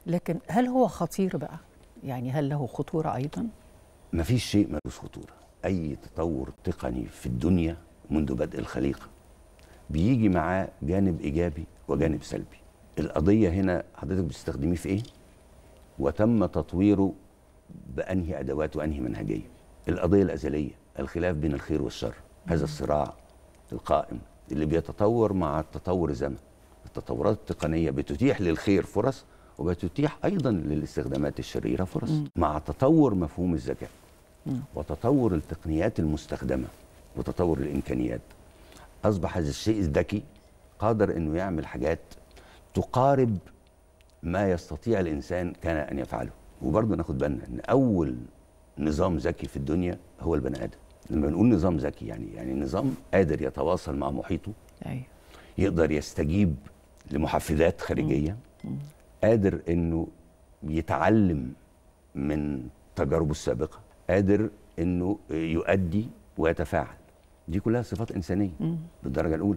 لكن هل هو خطير بقى يعني هل له خطوره ايضا ما فيش شيء ملوش خطورة أي تطور تقني في الدنيا منذ بدء الخليقة بيجي معاه جانب إيجابي وجانب سلبي القضية هنا حضرتك بتستخدميه في إيه وتم تطويره بأنهي أدوات وأنهي منهجية القضية الأزلية الخلاف بين الخير والشر هذا الصراع القائم اللي بيتطور مع التطور الزمن التطورات التقنية بتتيح للخير فرص وبتتيح أيضا للاستخدامات الشريرة فرص مع تطور مفهوم الذكاء وتطور التقنيات المستخدمة وتطور الإمكانيات أصبح هذا الشيء الذكي قادر أنه يعمل حاجات تقارب ما يستطيع الإنسان كان أن يفعله وبرضه ناخد بالنا أن أول نظام ذكي في الدنيا هو البني آدم لما نقول نظام ذكي يعني يعني نظام قادر يتواصل مع محيطه ايوه يقدر يستجيب لمحفزات خارجيه قادر انه يتعلم من تجاربه السابقه قادر انه يؤدي ويتفاعل دي كلها صفات انسانيه بالدرجه الاولى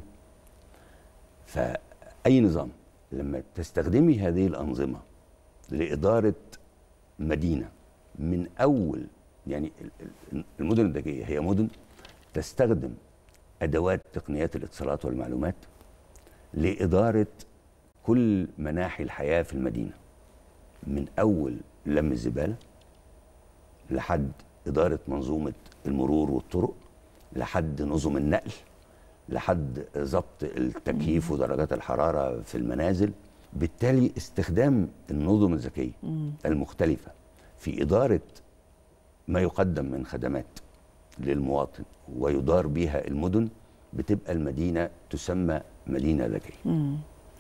فاي نظام لما تستخدمي هذه الانظمه لاداره مدينه من اول يعني ال- ال- المدن الذكيه هي مدن تستخدم ادوات تقنيات الاتصالات والمعلومات لاداره كل مناحي الحياه في المدينه من اول لم الزباله لحد اداره منظومه المرور والطرق لحد نظم النقل لحد ضبط التكييف ودرجات الحراره في المنازل بالتالي استخدام النظم الذكيه المختلفه في اداره ما يقدم من خدمات للمواطن ويدار بها المدن بتبقى المدينه تسمى مدينه ذكيه